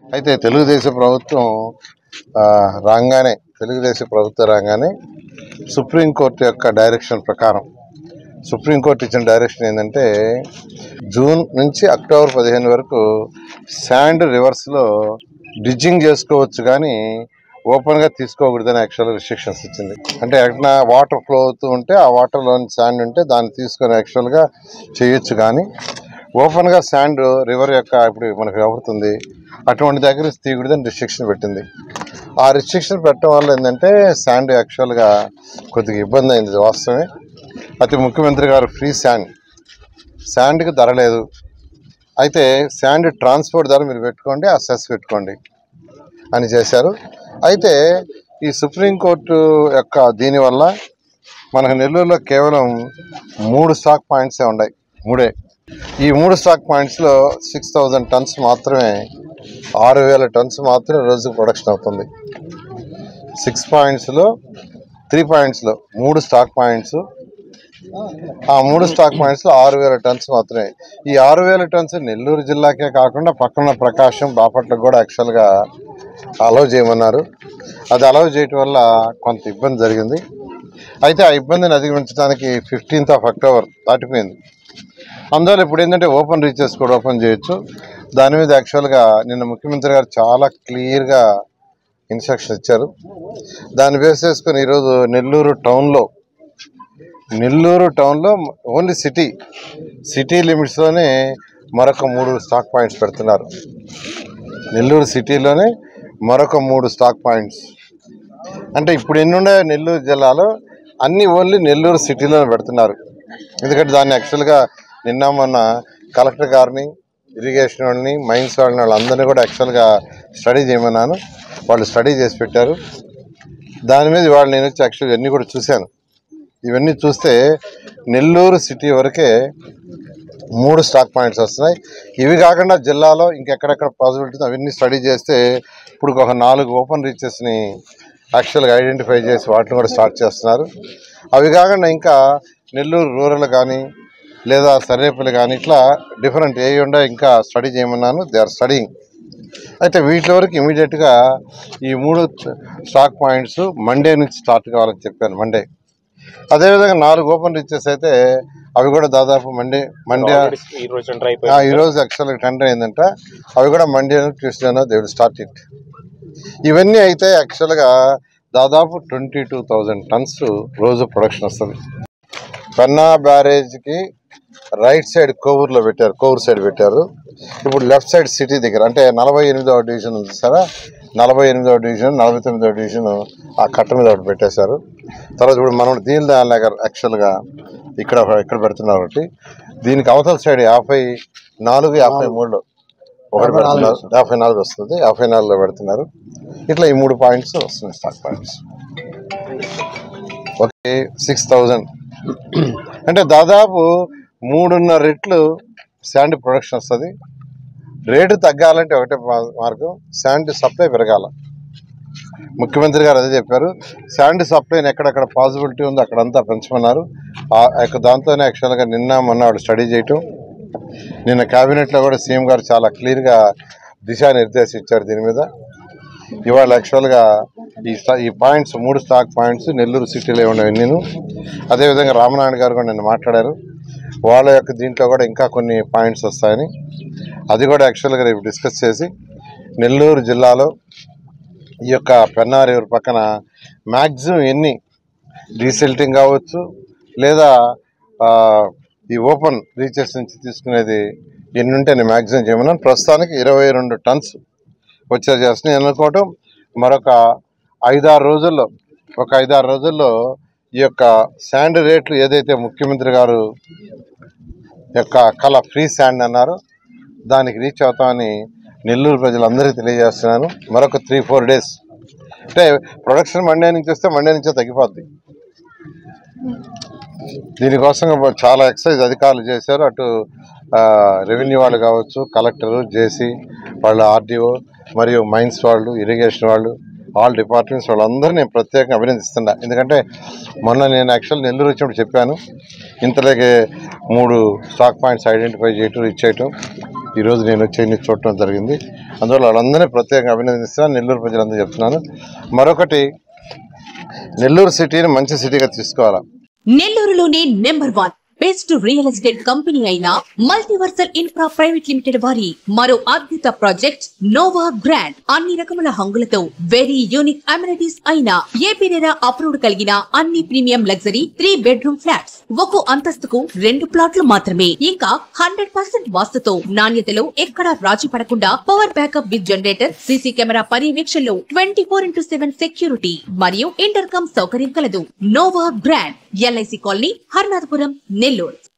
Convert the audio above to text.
అయితే తెలుగుదేశం ప్రభుత్వం ఆ, రాగానే తెలుగుదేశం ప్రభుత్వం రాగానే సుప్రీంకోర్టు యొక్క డైరెక్షన్ ప్రకారం సుప్రీంకోర్టు ఇచ్చిన డైరెక్షన్ ఏంటంటే జూన్ నుంచి అక్టోబర్ పదిహేను వరకు శాండ్ రివర్స్లో డ్రిడ్జింగ్ చేసుకోవచ్చు కానీ ఓపెన్గా తీసుకోకూడదని యాక్చువల్గా రిస్ట్రిక్షన్స్ ఇచ్చింది అంటే ఎక్కడ వాటర్ ఫ్లో అవుతూ ఉంటే ఆ వాటర్లోని శాండ్ ఉంటే దాన్ని తీసుకొని యాక్చువల్గా చేయొచ్చు కానీ ఓపెన్గా శాండ్ రివర్ యొక్క ఇప్పుడు మనకు అవుతుంది అటువంటి దగ్గర తీయకూడదని రిస్ట్రిక్షన్ పెట్టింది ఆ రిస్ట్రిక్షన్ పెట్టడం వల్ల ఏంటంటే శాండ్ యాక్చువల్గా కొద్దిగా ఇబ్బంది అయింది ఇది వాస్తవమే అతి ముఖ్యమంత్రి గారు ఫ్రీ శాండ్ శాండ్కి ధర లేదు అయితే శాండ్ ట్రాన్స్పోర్ట్ ధర మీరు పెట్టుకోండి ఆ సెస్ పెట్టుకోండి అని చేశారు అయితే ఈ సుప్రీంకోర్టు యొక్క దీనివల్ల మనకు నెల్లూరులో కేవలం మూడు స్టాక్ పాయింట్సే ఉన్నాయి మూడే ఈ మూడు స్టాక్ పాయింట్స్లో సిక్స్ థౌజండ్ టన్స్ మాత్రమే ఆరు వేల టన్స్ మాత్రమే రోజుకు ప్రొడక్షన్ అవుతుంది సిక్స్ పాయింట్స్లో త్రీ పాయింట్స్లో మూడు స్టాక్ పాయింట్స్ ఆ మూడు స్టాక్ పాయింట్స్లో ఆరు వేల టన్స్ మాత్రమే ఈ ఆరు వేల టన్స్ నెల్లూరు జిల్లాకే కాకుండా పక్కన ప్రకాశం బాపట్లకు కూడా యాక్చువల్గా అలౌ చేయమన్నారు అది అలౌ చేయటం వల్ల కొంత ఇబ్బంది జరిగింది అయితే ఆ ఇబ్బందిని అధిగమించడానికి ఫిఫ్టీన్త్ ఆఫ్ అక్టోబర్ దాటిపోయింది అందువల్ల ఇప్పుడు ఏంటంటే ఓపెన్ రీచెస్ కూడా ఓపెన్ చేయొచ్చు దాని మీద యాక్చువల్గా నిన్న ముఖ్యమంత్రి గారు చాలా క్లియర్గా ఇన్స్ట్రక్షన్ ఇచ్చారు దాన్ని బేస్ చేసుకొని ఈరోజు నెల్లూరు టౌన్లో నెల్లూరు టౌన్లో ఓన్లీ సిటీ సిటీ లిమిట్స్లోనే మరొక మూడు స్టాక్ పాయింట్స్ పెడుతున్నారు నెల్లూరు సిటీలోనే మరొక మూడు స్టాక్ పాయింట్స్ అంటే ఇప్పుడు ఎన్నుండే నెల్లూరు జిల్లాలో అన్ని ఓన్లీ నెల్లూరు సిటీలోనే పెడుతున్నారు ఎందుకంటే దాన్ని యాక్చువల్గా నిన్న మొన్న కలెక్టర్ గారిని ఇరిగేషన్ వాళ్ళని మైన్స్ వాళ్ళని వాళ్ళందరినీ కూడా యాక్చువల్గా స్టడీ చేయమన్నాను వాళ్ళు స్టడీ చేసి పెట్టారు దాని మీద వాళ్ళు నేను వచ్చి యాక్చువల్గా ఇవన్నీ కూడా చూశాను ఇవన్నీ చూస్తే నెల్లూరు సిటీ వరకే మూడు స్టాక్ పాయింట్స్ వస్తున్నాయి ఇవి కాకుండా జిల్లాలో ఇంకెక్కడెక్కడ పాసిబిలిటీస్ అవన్నీ స్టడీ చేస్తే ఇప్పుడు ఒక నాలుగు ఓపెన్ రీచెస్ని యాక్చువల్గా ఐడెంటిఫై చేసి వాటిని కూడా స్టార్ట్ చేస్తున్నారు అవి కాకుండా ఇంకా నెల్లూరు రూరల్ కానీ లేదా సర్వేపల్లి కానీ ఇట్లా డిఫరెంట్ ఏ ఉండే ఇంకా స్టడీ చేయమన్నాను దే ఆర్ స్టడీయింగ్ అయితే వీటి వరకు ఇమీడియట్గా ఈ మూడు స్టాక్ పాయింట్స్ మండే నుంచి స్టార్ట్ కావాలని చెప్పాను మండే అదేవిధంగా నాలుగు ఓపెన్ రీచెస్ అయితే అవి కూడా దాదాపు మండే మండే ఈ రోజు టెండర్ ఆ, అయిపోయింది ఈ రోజు యాక్చువల్గా టెండర్ అయిందంట అవి కూడా మండే ట్యూస్డేనో దే విల్ స్టార్ట్ ఇట్ ఇవన్నీ అయితే యాక్చువల్గా దాదాపు ట్వంటీ టూ థౌజండ్ టన్స్ రోజు ప్రొడక్షన్ వస్తుంది పెన్నా బ్యారేజ్కి రైట్ సైడ్ కోవూరులో పెట్టారు కోవూరు సైడ్ పెట్టారు ఇప్పుడు లెఫ్ట్ సైడ్ సిటీ దగ్గర అంటే నలభై ఎనిమిదవ డివిజన్ ఉంది సారా నలభై ఎనిమిదవ డివిజన్ నలభై తొమ్మిదవ డివిజన్ ఆ కట్ట మీద ఒకటి పెట్టేశారు తర్వాత ఇప్పుడు మనం దీని నగర్ యాక్చువల్గా ఇక్కడ ఇక్కడ పెడుతున్నారు ఒకటి దీనికి అవతల సైడ్ యాభై నాలుగు యాభై మూడులో ఒకటి పెడుతున్నారు యాభై నాలుగు వస్తుంది యాభై నాలుగులో పెడుతున్నారు ఇట్లా ఈ మూడు పాయింట్స్ వస్తున్నాయి stock points okay six thousand అంటే దాదాపు మూడున్నర రెట్లు శాండ్ ప్రొడక్షన్ వస్తుంది రేటు తగ్గాలంటే ఒకటే మా- మార్గం శాండ్ సప్లై పెరగాల ముఖ్యమంత్రి గారు అదే చెప్పారు శాండ్ సప్లైని ఎక్కడెక్కడ పాసిబిలిటీ ఉందో అక్కడంతా పెంచమన్నారు ఆ యొక్క దాంతోనే యాక్చువల్గా నిన్న మొన్న వాళ్ళు స్టడీ చేయటం నిన్న క్యాబినెట్లో కూడా సీఎం గారు చాలా క్లియర్గా దిశానిర్దేశం ఇచ్చారు దీని మీద ఇవాళ యాక్చువల్గా ఈ స్టా- ఈ పాయింట్స్ మూడు స్టాక్ పాయింట్స్ నెల్లూరు సిటీలో ఉన్నవి నేను అదేవిధంగా రామనారాయణ గారు కూడా నిన్న మాట్లాడారు వాళ్ళ యొక్క దీంట్లో కూడా ఇంకా కొన్ని పాయింట్స్ వస్తాయని అది కూడా యాక్చువల్గా రేపు డిస్కస్ చేసి నెల్లూరు జిల్లాలో ఈ యొక్క పెన్నా రివర్ పక్కన మ్యాక్సిమం ఎన్ని డీసెల్టింగ్ కావచ్చు లేదా ఆ, ఈ ఓపెన్ రీచెస్ నుంచి తీసుకునేది ఎన్ని ఉంటే నేను మ్యాక్సిమం చేయమన్నాను ప్రస్తుతానికి ఇరవై రెండు టన్స్ వచ్చే చేస్తున్నాయి నేను అనుకోవటం మరొక ఐదారు రోజుల్లో ఒక ఐదారు రోజుల్లో ఈ యొక్క శాండ్ రేట్లు ఏదైతే ముఖ్యమంత్రి గారు యొక్క కళ ఫ్రీ శాండ్ అన్నారు దానికి రీచ్ అవుతామని నెల్లూరు ప్రజలందరికీ తెలియజేస్తున్నాను మరొక త్రీ ఫోర్ డేస్ అంటే ప్రొడక్షన్ మండే నుంచి వస్తే మండే నుంచే తగ్గిపోద్ది దీనికోసం చాలా ఎక్సైజ్ అధికారులు చేశారు అటు ఆ, రెవెన్యూ వాళ్ళు కావచ్చు కలెక్టరు జేసీ వాళ్ళు ఆర్డీఓ మరియు మైన్స్ వాళ్ళు ఇరిగేషన్ వాళ్ళు ఆల్ డిపార్ట్మెంట్స్ వాళ్ళందరూ నేను ప్రత్యేకంగా అభినందిస్తున్నా ఎందుకంటే మొన్న నేను యాక్చువల్ నెల్లూరు వచ్చినప్పుడు చెప్పాను ఇంతలోకి మూడు స్టాక్ పాయింట్స్ ఐడెంటిఫై చేయటం రీచ్ చేయటం ఈరోజు నేను వచ్చి చూడటం జరిగింది అందువల్ల వాళ్ళందరినీ ప్రత్యేకంగా అభినందిస్తున్నాను నెల్లూరు ప్రజలందరూ చెప్తున్నాను మరొకటి నెల్లూరు సిటీని మంచి సిటీగా తీసుకోవాలా నెల్లూరులోనే number one best real estate company అయిన మల్టీవర్సల్ ఇన్ఫ్రా ప్రైవేట్ లిమిటెడ్ వారి మరో అద్భుత ప్రాజెక్ట్ నోవా గ్రాండ్ అన్ని రకముల హంగులతో వెరీ యూనిక్ అమ్యూనిటీస్ అయిన ఏపీరేరా అప్రూవ్డ్ కలిగిన అన్ని premium luxury three bedroom flats ఒక అంతస్తుకు రెండు ప్లాట్లు మాత్రమే ఇంకా హండ్రెడ్ పర్సెంట్ వాస్తుతో నాణ్యతలో ఎక్కడా రాజీ పడకుండా power backup with generator CC camera పర్యవేక్షణలో twenty four into seven security మరియు ఇంటర్కమ్ సౌకర్యం కలదు Nova grand LIC colony Harnathapuram Nellore